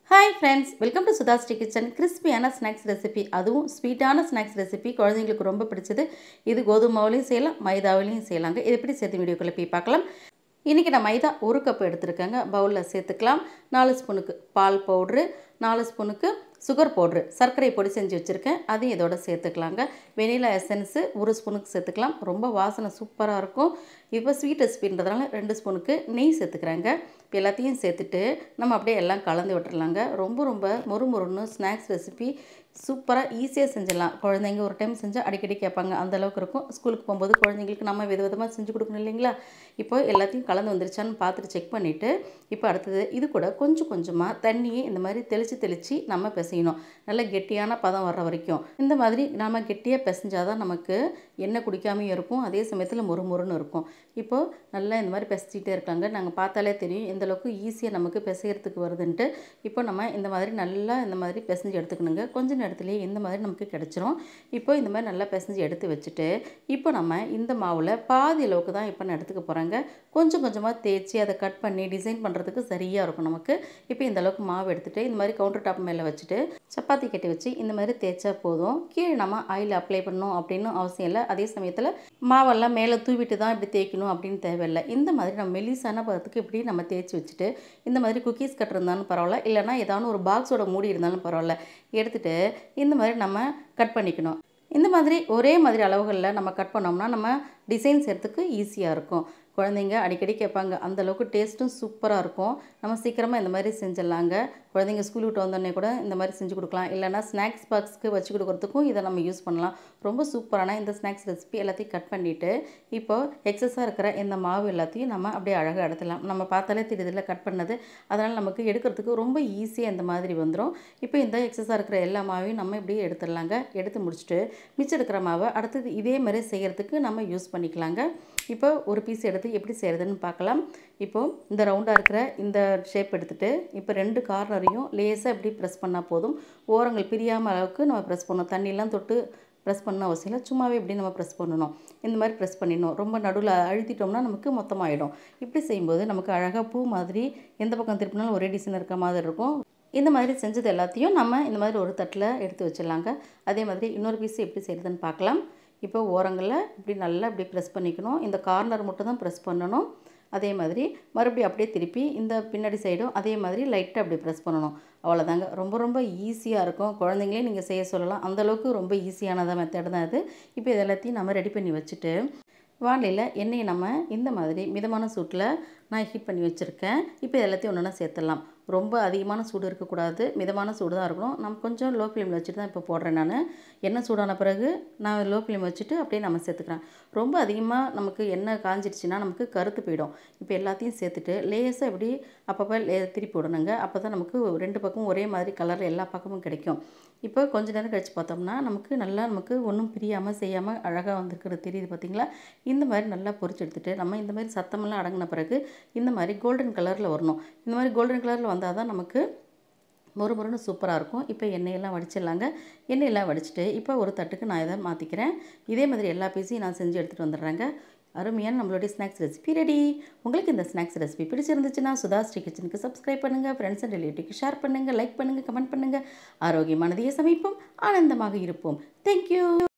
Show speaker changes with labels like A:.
A: hi friends welcome to Sudhasri kitchen கிறிஸ்பியான snacks recipe அதுவும் ஸ்வீட்டான ஸ்நாக்ஸ் ரெசிபி குழந்தைங்களுக்கு ரொம்ப பிடிச்சது இது கோதுமை மாவுலையும் செய்யலாம் மைதாவிலையும் செய்யலாங்க இது எப்படி சேர்த்து வீடியோக்குள்ளே போய் பார்க்கலாம் இன்றைக்கி நான் மைதா ஒரு கப் எடுத்துருக்கேங்க பவுலில் சேர்த்துக்கலாம் நாலு ஸ்பூனுக்கு பால் பவுட்ரு நாலு ஸ்பூனுக்கு சுகர் பவுட்ரு சர்க்கரை பொடி செஞ்சு வச்சுருக்கேன் அதையும் இதோட சேர்த்துக்கலாங்க வெனிலா எசன்ஸு ஒரு ஸ்பூனுக்கு சேர்த்துக்கலாம் ரொம்ப வாசனை சூப்பராக இருக்கும் இப்போ ஸ்வீட் ரெசிபின்றதுனால ரெண்டு ஸ்பூனுக்கு நெய் சேர்த்துக்கிறேங்க இப்போ எல்லாத்தையும் சேர்த்துட்டு நம்ம அப்படியே எல்லாம் கலந்து விட்டுறலாங்க ரொம்ப ரொம்ப மொறு மொறுன்னு ஸ்நாக்ஸ் ரெசிபி சூப்பராக ஈஸியாக செஞ்சிடலாம் குழந்தைங்க ஒரு டைம் செஞ்சால் அடிக்கடி கேட்பாங்க அந்த அளவுக்கு இருக்கும் ஸ்கூலுக்கு போகும்போது குழந்தைங்களுக்கு நம்ம வித விதமாக செஞ்சு கொடுக்கணும் இல்லைங்களா இப்போ எல்லாத்தையும் கலந்து வந்துருச்சான்னு பார்த்துட்டு செக் பண்ணிவிட்டு இப்போ அடுத்தது இது கூட கொஞ்சம் கொஞ்சமாக தண்ணியை இந்த மாதிரி தெளித்து தெளித்து நம்ம பிசையணும் நல்ல கெட்டியான பதம் வர்ற வரைக்கும் இந்த மாதிரி நம்ம கெட்டியாக பிசைஞ்சால் தான் நமக்கு எண்ணெய் குடிக்காமையும் இருக்கும் அதே சமயத்தில் மொறு மொறுன்னு இருக்கும் இப்போது நல்லா இந்த மாதிரி பிசைச்சிட்டே இருக்காங்க நாங்கள் பார்த்தாலே தெரியும் எந்த அளவுக்கு ஈஸியாக நமக்கு பிசைகிறதுக்கு வருதுன்ட்டு இப்போ நம்ம இந்த மாதிரி நல்லா இந்த மாதிரி பிசைஞ்சு எடுத்துக்கணுங்க கொஞ்ச நேரத்துலேயே இந்த மாதிரி நமக்கு கிடச்சிரும் இப்போ இந்த மாதிரி நல்லா பிசைஞ்சு எடுத்து வச்சுட்டு இப்போ நம்ம இந்த மாவில் பாதி அளவுக்கு தான் இப்போ நான் எடுத்துக்க போகிறேங்க கொஞ்சம் கொஞ்சமாக தேய்ச்சி அதை கட் பண்ணி டிசைன் பண்ணுறதுக்கு சரியாக இருக்கும் நமக்கு இப்போ இந்த அளவுக்கு மாவு எடுத்துகிட்டு இந்த மாதிரி கவுண்டர் டாப் மேலே வச்சுட்டு சப்பாத்தி கட்டி வச்சு இந்த மாதிரி தேய்ச்சா போதும் கீழே நம்ம ஆயில் அப்ளை பண்ணணும் அப்படின்னு அவசியம் இல்லை அதே சமயத்தில் மாவெல்லாம் மேலே தூவிட்டு தான் இப்படி தேய்க்கணும் அப்படின்னு தேவையில்லை இந்த மாதிரி நம்ம மெலிசான பதத்துக்கு இப்படி நம்ம தேய்ச்சி வச்சுட்டு இந்த மாதிரி குக்கீஸ் கட் இருந்தாலும் பரவாயில்ல இல்லைனா ஏதாவது ஒரு பாக்ஸோட மூடி இருந்தாலும் பரவாயில்ல எடுத்துகிட்டு இந்த மாதிரி நம்ம கட் பண்ணிக்கணும் இந்த மாதிரி ஒரே மாதிரி அளவுகளில் நம்ம கட் பண்ணோம்னா நம்ம டிசைன் செய்கிறதுக்கு ஈஸியாக இருக்கும் குழந்தைங்க அடிக்கடி கேட்பாங்க அந்தளவுக்கு டேஸ்ட்டும் சூப்பராக இருக்கும் நம்ம சீக்கிரமாக இந்த மாதிரி செஞ்சிடலாங்க குழந்தைங்க ஸ்கூல் விட்டு வந்தோடனே கூட இந்த மாதிரி செஞ்சு கொடுக்கலாம் இல்லைனா ஸ்நாக்ஸ் பாக்ஸ்க்கு வச்சு கொடுக்குறதுக்கும் இதை நம்ம யூஸ் பண்ணலாம் ரொம்ப சூப்பரான இந்த ஸ்நாக்ஸ் ரெசிபி எல்லாத்தையும் கட் பண்ணிவிட்டு இப்போது எக்ஸஸாக இருக்கிற இந்த மாவு எல்லாத்தையும் நம்ம அப்படியே அழகாக எடுத்துடலாம் நம்ம பார்த்தாலே தெரியுதுல கட் பண்ணது அதனால் நமக்கு எடுக்கிறதுக்கு ரொம்ப ஈஸியாக இந்த மாதிரி வந்துடும் இப்போ இந்த எக்ஸஸாக இருக்கிற எல்லா மாவையும் நம்ம இப்படியே எடுத்துடலாங்க எடுத்து முடிச்சுட்டு மிச்சம் இருக்கிற மாவை அடுத்தது இதே மாதிரி செய்கிறதுக்கு நம்ம யூஸ் பண்ணிக்கலாங்க இப்போ ஒரு பீஸ் எடுத்து எப்படி செய்கிறதுன்னு பார்க்கலாம் இப்போது இந்த ரவுண்டாக இருக்கிற இந்த ஷேப் எடுத்துகிட்டு இப்போ ரெண்டு கார்னரையும் லேசாக இப்படி ப்ரெஸ் பண்ணால் போதும் ஓரங்கள் பிரியாமல் அளவுக்கு நம்ம ப்ரெஸ் பண்ணணும் தண்ணியெலாம் தொட்டு ப்ரெஸ் பண்ண அவசியம் இல்லை சும்மாவே இப்படி நம்ம ப்ரெஸ் பண்ணணும் இந்த மாதிரி ப்ரெஸ் பண்ணிடணும் ரொம்ப நடுவில் அழுத்திட்டோம்னா நமக்கு மொத்தமாகிடும் இப்படி செய்யும்போது நமக்கு அழகாக பூ மாதிரி எந்த பக்கம் திருப்பினாலும் ஒரே டிசைன் இருக்க மாதிரி இருக்கும் இந்த மாதிரி செஞ்சது எல்லாத்தையும் நம்ம இந்த மாதிரி ஒரு தட்டில் எடுத்து வச்சிடலாங்க அதே மாதிரி இன்னொரு பீஸ் எப்படி செய்கிறதுன்னு பார்க்கலாம் இப்போ ஓரங்களில் இப்படி நல்லா இப்படி ப்ரெஸ் பண்ணிக்கணும் இந்த கார்னர் மட்டும் தான் ப்ரெஸ் பண்ணணும் அதே மாதிரி மறுபடியும் அப்படியே திருப்பி இந்த பின்னாடி சைடும் அதே மாதிரி லைட்டாக அப்படி ப்ரெஸ் பண்ணணும் அவ்வளோதாங்க ரொம்ப ரொம்ப ஈஸியாக இருக்கும் குழந்தைங்களே நீங்கள் செய்ய சொல்லலாம் அந்தளவுக்கு ரொம்ப ஈஸியானதாக மெத்தட் தான் இது இப்போ இது எல்லாத்தையும் நம்ம ரெடி பண்ணி வச்சுட்டு வானிலையில் எண்ணெயை நம்ம இந்த மாதிரி மிதமான சூட்டில் நான் ஹீட் பண்ணி வச்சுருக்கேன் இப்போ எல்லாத்தையும் ஒன்று ஒன்றா சேர்த்துடலாம் ரொம்ப அதிகமான சூடு இருக்கக்கூடாது மிதமான சூடு தான் இருக்கணும் நம்ம கொஞ்சம் லோ ஃப்ளேமில் வச்சுட்டு தான் இப்போ போடுறேன் நான் எண்ணெய் சூடான பிறகு நான் லோ ஃப்ளேம் வச்சுட்டு அப்படியே நம்ம சேர்த்துக்கிறேன் ரொம்ப அதிகமாக நமக்கு எண்ணெய் காஞ்சிடுச்சுன்னா நமக்கு கருத்து போயிடும் இப்போ எல்லாத்தையும் சேர்த்துட்டு லேசாக இப்படி அப்பப்போ லே திருப்பி விடணுங்க அப்போ தான் நமக்கு ரெண்டு பக்கமும் ஒரே மாதிரி கலரில் எல்லா பக்கமும் கிடைக்கும் இப்போ கொஞ்ச நேரம் கழித்து பார்த்தோம்னா நமக்கு நல்லா நமக்கு ஒன்றும் பிரியாமல் செய்யாமல் அழகாக வந்திருக்கிறது தெரியுது பார்த்திங்களா இந்த மாதிரி நல்லா பொரிச்சு எடுத்துகிட்டு நம்ம இந்த மாதிரி சத்தமெல்லாம் அடங்கின பிறகு இந்த மாதிரி கோல்டன் கலரில் வரணும் இந்த மாதிரி கோல்டன் கலரில் வந்தால் தான் நமக்கு மொறு மொறுன்னு சூப்பராக இருக்கும் இப்போ எண்ணெயெல்லாம் வடிச்சிடலாங்க எண்ணெயெல்லாம் வடிச்சிட்டு இப்போ ஒரு தட்டுக்கு நான் இதை மாற்றிக்கிறேன் இதே மாதிரி எல்லா பீஸையும் நான் செஞ்சு எடுத்துகிட்டு வந்துடுறேங்க அருமையான நம்மளுடைய ஸ்நாக்ஸ் ரெசிபி ரெடி உங்களுக்கு இந்த ஸ்நாக்ஸ் ரெசிபி பிடிச்சிருந்துச்சுன்னா சுதா ஸ்ரீ கிச்சனுக்கு சப்ஸ்கிரைப் பண்ணுங்கள் ஃப்ரெண்ட்ஸ் அண்ட் ரிலேட்டிவ்க்கு ஷேர் பண்ணுங்கள் லைக் பண்ணுங்கள் கமெண்ட் பண்ணுங்கள் ஆரோக்கியமானதையே சமைப்போம் ஆனந்தமாக இருப்போம் தேங்க்யூ